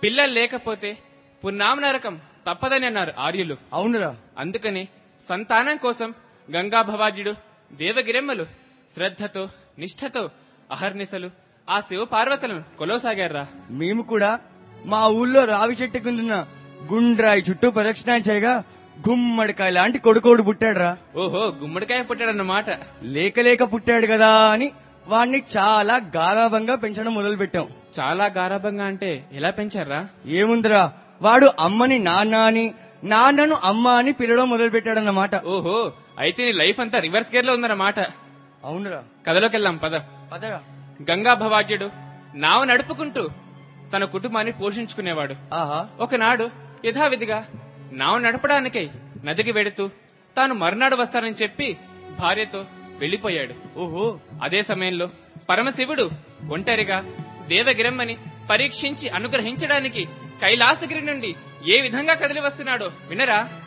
పిల్లలు లేకపోతే పున్నామ నరకం తప్పదని అన్నారు ఆర్యులు అవునురా అందుకని సంతానం కోసం గంగా భవాజుడు దేవగిరెమ్మలు శ్రద్ధతో నిష్ఠతో అహర్నిశలు ఆ శివ పార్వతులను కొలవసాగారా మేము కూడా మా ఊళ్ళో రావి చెట్టు కిందున్న గుండ్రాయి చుట్టూ ప్రదక్షిణ చేయగా గుమ్మడికాయ లాంటి కొడుకోడు పుట్టాడురా ఓహో గుమ్మడికాయ పుట్టాడన్నమాట లేక లేక పుట్టాడు కదా అని వాణ్ణి చాలా గారాభంగా పెంచడం మొదలు పెట్టాం చాలా గారాభంగా అంటే ఎలా పెంచారా ఏముందిరా వాడు అమ్మని నాన్న అని నాన్నను అమ్మ అని పిలవడం మొదలు పెట్టాడన్నమాట ఓహో అయితే నీ లైఫ్ అంతా రివర్స్ గేర్ లో ఉందన్నమాట అవునురా కథలోకి వెళ్దాం పద పదరా గంగా భవాజ్యుడు నావ నడుపుకుంటూ తన కుటుంబాన్ని పోషించుకునేవాడు ఆహా ఒకనాడు యథావిధిగా నావ నడపడానికై నదికి వెడుతూ తాను మరునాడు వస్తానని చెప్పి భార్యతో వెళ్లిపోయాడు ఓహో అదే సమయంలో పరమశివుడు ఒంటరిగా దేవగిరమ్మని పరీక్షించి అనుగ్రహించడానికి కైలాసగిరి నుండి ఏ విధంగా కదిలి వస్తున్నాడో వినరా